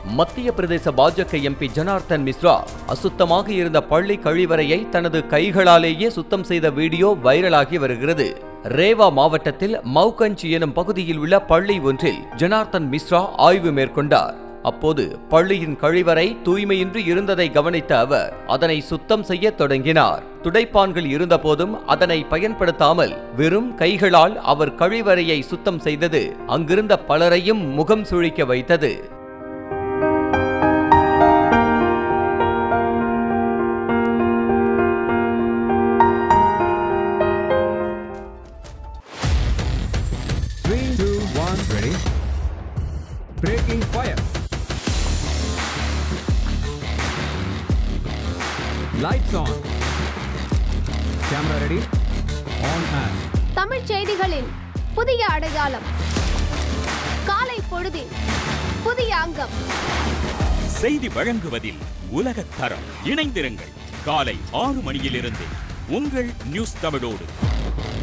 மத்திய பிரதேச பாஜக எம்பி ஜனார்த்தன் மிஸ்ரா அசுத்தமாக இருந்த பள்ளி கழிவறையை தனது கைகளாலேயே சுத்தம் செய்த வீடியோ வைரலாகி வருகிறது ரேவா மாவட்டத்தில் மௌகஞ்ச் எனும் பகுதியில் உள்ள பள்ளி ஒன்றில் ஜனார்த்தன் மிஸ்ரா ஆய்வு மேற்கொண்டார் அப்போது பள்ளியின் கழிவறை தூய்மையின்றி இருந்ததை கவனித்த அவர் அதனை சுத்தம் செய்ய தொடங்கினார் துடைப்பான்கள் இருந்தபோதும் அதனை பயன்படுத்தாமல் வெறும் கைகளால் அவர் கழிவறையை சுத்தம் செய்தது அங்கிருந்த பலரையும் முகம் சுழிக்க வைத்தது Three, two, one, ready. Breaking fire. Lights on. Camera ready. On and. தமிழ்ச் செய்திகளின் புதிய அடையாளம் காலை பொழுதின் புதிய அங்கம் செய்தி வழங்குவதில் உலகத் தரம் இணைந்திருங்கள் காலை ஆறு மணியிலிருந்து உங்கள் நியூஸ் தமிழோடு